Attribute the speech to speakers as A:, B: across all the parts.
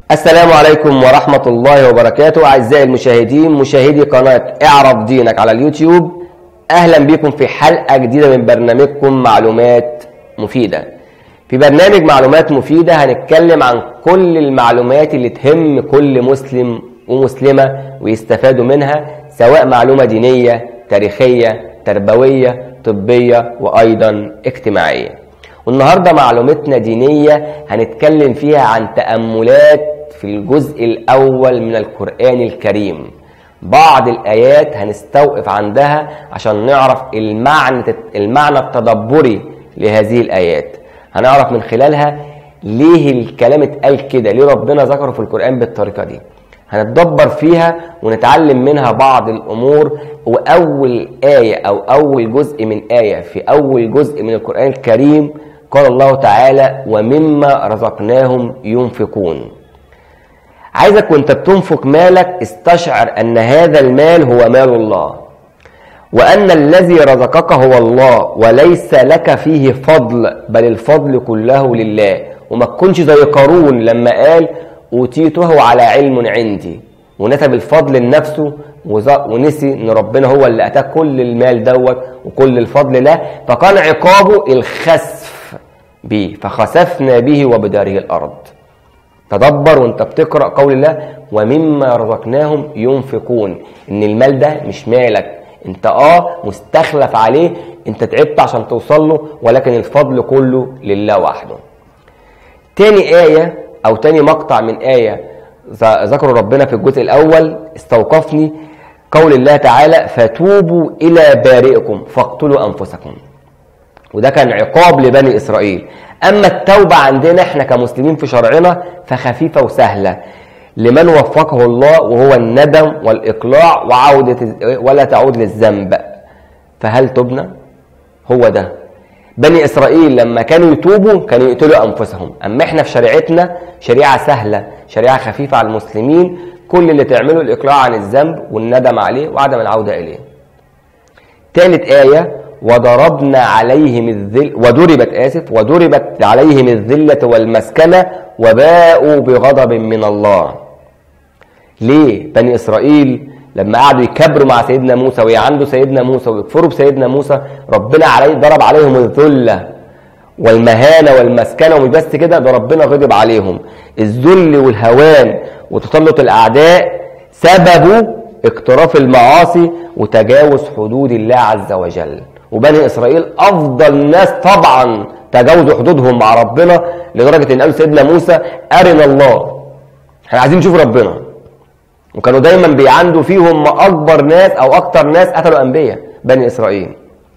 A: السلام عليكم ورحمة الله وبركاته أعزائي المشاهدين مشاهدي قناة اعرف دينك على اليوتيوب أهلا بكم في حلقة جديدة من برنامجكم معلومات مفيدة في برنامج معلومات مفيدة هنتكلم عن كل المعلومات اللي تهم كل مسلم ومسلمة ويستفادوا منها سواء معلومة دينية تاريخية تربوية طبية وأيضا اجتماعية والنهاردة معلومتنا دينية هنتكلم فيها عن تأملات في الجزء الأول من القرآن الكريم بعض الآيات هنستوقف عندها عشان نعرف المعنى المعنى التدبري لهذه الآيات هنعرف من خلالها ليه الكلام اتقال كده ليه ربنا ذكره في القرآن بالطريقة دي هنتدبر فيها ونتعلم منها بعض الأمور وأول آية أو أول جزء من آية في أول جزء من القرآن الكريم قال الله تعالى ومما رزقناهم ينفقون عايزك وانت بتنفق مالك استشعر ان هذا المال هو مال الله وان الذي رزقك هو الله وليس لك فيه فضل بل الفضل كله لله وما تكونش زي قارون لما قال اوتيته على علم عندي ونسب الفضل لنفسه ونسي ان ربنا هو اللي اتاه كل المال دوت وكل الفضل له فكان عقابه الخسف به فخسفنا به وبداره الارض تدبر وانت بتقرا قول الله ومما رزقناهم ينفقون ان المال ده مش مالك انت اه مستخلف عليه انت تعبت عشان توصل له ولكن الفضل كله لله وحده تاني آية أو تاني مقطع من آية ذكر ربنا في الجزء الأول استوقفني قول الله تعالى فتوبوا إلى بارئكم فاقتلوا أنفسكم وده كان عقاب لبني إسرائيل أما التوبة عندنا احنا كمسلمين في شرعنا فخفيفة وسهلة لمن وفقه الله وهو الندم والإقلاع وعودة ولا تعود للذنب فهل تبنا؟ هو ده بني إسرائيل لما كانوا يتوبوا كانوا يقتلوا أنفسهم أما احنا في شريعتنا شريعة سهلة شريعة خفيفة على المسلمين كل اللي تعمله الإقلاع عن الذنب والندم عليه وعدم العودة إليه ثالث آية وضربنا عليهم الذل وضربت آسف وضربت عليهم الذلة والمسكنة وباءوا بغضب من الله ليه بني إسرائيل لما قعدوا يكبروا مع سيدنا موسى ويعندوا سيدنا موسى ويكفروا بسيدنا موسى ربنا عليه ضرب عليهم الذلة والمهانة والمسكنة ومش بس كده ده ربنا غضب عليهم الذل والهوان وتسلط الأعداء سببوا اقتراف المعاصي وتجاوز حدود الله عز وجل وبني اسرائيل افضل ناس طبعا تجاوزوا حدودهم مع ربنا لدرجه ان قالوا سيدنا موسى ارنا الله احنا عايزين نشوف ربنا وكانوا دايما بيعندوا فيهم اكبر ناس او اكتر ناس قتلوا انبياء بني اسرائيل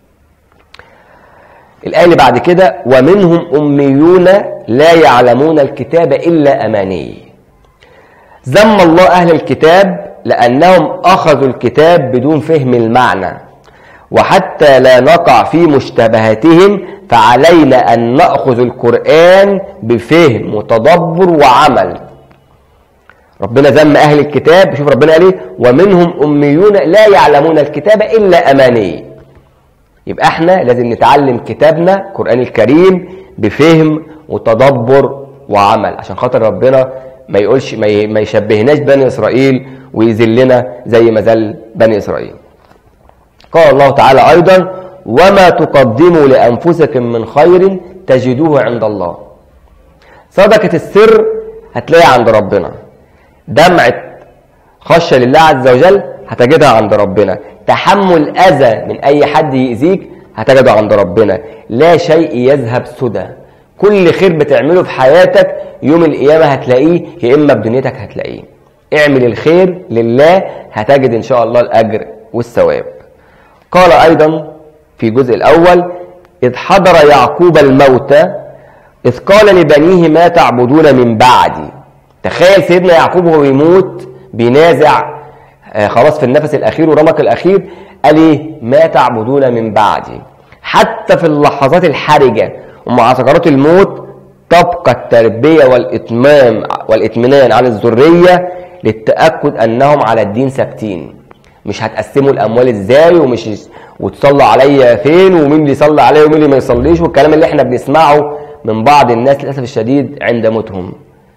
A: الآية اللي بعد كده ومنهم أميون لا يعلمون الكتاب إلا أماني ذم الله أهل الكتاب لأنهم أخذوا الكتاب بدون فهم المعنى وحتى لا نقع في مشتبهاتهم فعلينا أن نأخذ القرآن بفهم وتدبر وعمل ربنا ذم أهل الكتاب شوف ربنا قال ايه ومنهم أميون لا يعلمون الكتاب إلا أماني يبقى احنا لازم نتعلم كتابنا القرآن الكريم بفهم وتدبر وعمل عشان خاطر ربنا ما يقولش ما يشبهناش بني إسرائيل ويذلنا زي ما ذل بني إسرائيل قال الله تعالى أيضا وما تقدموا لأنفسكم من خير تجدوه عند الله صدقة السر هتلاقيها عند ربنا دمعة خشية لله عز وجل هتجدها عند ربنا تحمل أذى من أي حد يأذيك هتجده عند ربنا لا شيء يذهب سدى كل خير بتعمله في حياتك يوم القيامة هتلاقيه يا إما بدنيتك هتلاقيه اعمل الخير لله هتجد إن شاء الله الأجر والثواب قال أيضا في الجزء الأول إذ حضر يعقوب الموت إذ قال لبنيه ما تعبدون من بعدي تخيل سيدنا يعقوب وهو يموت بينازع آه خلاص في النفس الأخير ورمق الأخير قال إيه ما تعبدون من بعدي حتى في اللحظات الحرجة ومع سكرات الموت تبقى التربية والإتمام والإطمئنان على الذرية للتأكد أنهم على الدين ثابتين مش هتقسموا الاموال ازاي ومش وتصلوا عليا فين ومين اللي يصلي عليا ومين اللي ما يصليش والكلام اللي احنا بنسمعه من بعض الناس للاسف الشديد عند موتهم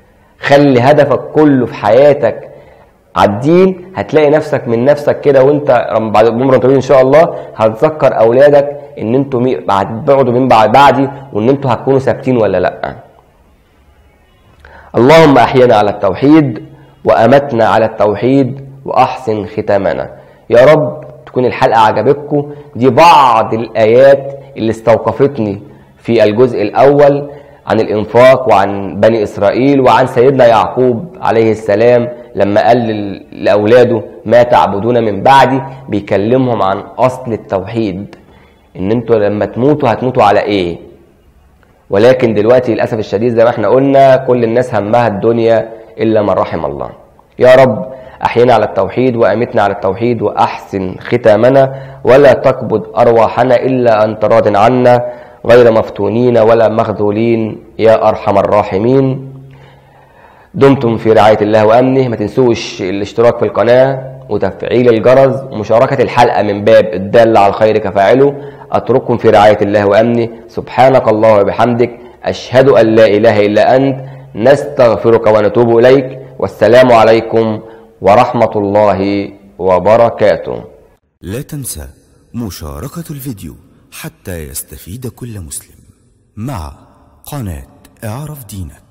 A: خلي هدفك كله في حياتك على الدين هتلاقي نفسك من نفسك كده وانت بعد عمر طويل ان شاء الله هتذكر اولادك ان انتوا مي- بعد بعدوا من بعد بعدي وان انتوا هتكونوا ثابتين ولا لا اللهم احينا على التوحيد وامتنا على التوحيد واحسن ختامنا يا رب تكون الحلقه عجبتكم دي بعض الايات اللي استوقفتني في الجزء الاول عن الانفاق وعن بني اسرائيل وعن سيدنا يعقوب عليه السلام لما قال لل- لاولاده ما تعبدون من بعدي بيكلمهم عن اصل التوحيد ان انتوا لما تموتوا هتموتوا على ايه ولكن دلوقتي للاسف الشديد زي ما احنا قلنا كل الناس همها الدنيا الا من رحم الله يا رب احينا على التوحيد وامتنا على التوحيد واحسن ختامنا ولا تقبض ارواحنا الا انت راض عنا غير مفتونين ولا مخذولين يا ارحم الراحمين دمتم في رعايه الله وامنه ما تنسوش الاشتراك في القناه وتفعيل الجرس ومشاركه الحلقه من باب الدال على الخير كفاعله اترككم في رعايه الله وامنه سبحانك الله وبحمدك اشهد ان لا اله الا انت نستغفرك ونتوب اليك والسلام عليكم ورحمه الله وبركاته
B: لا تنسى مشاركة الفيديو حتى يستفيد كل مسلم مع قناة اعرف دينك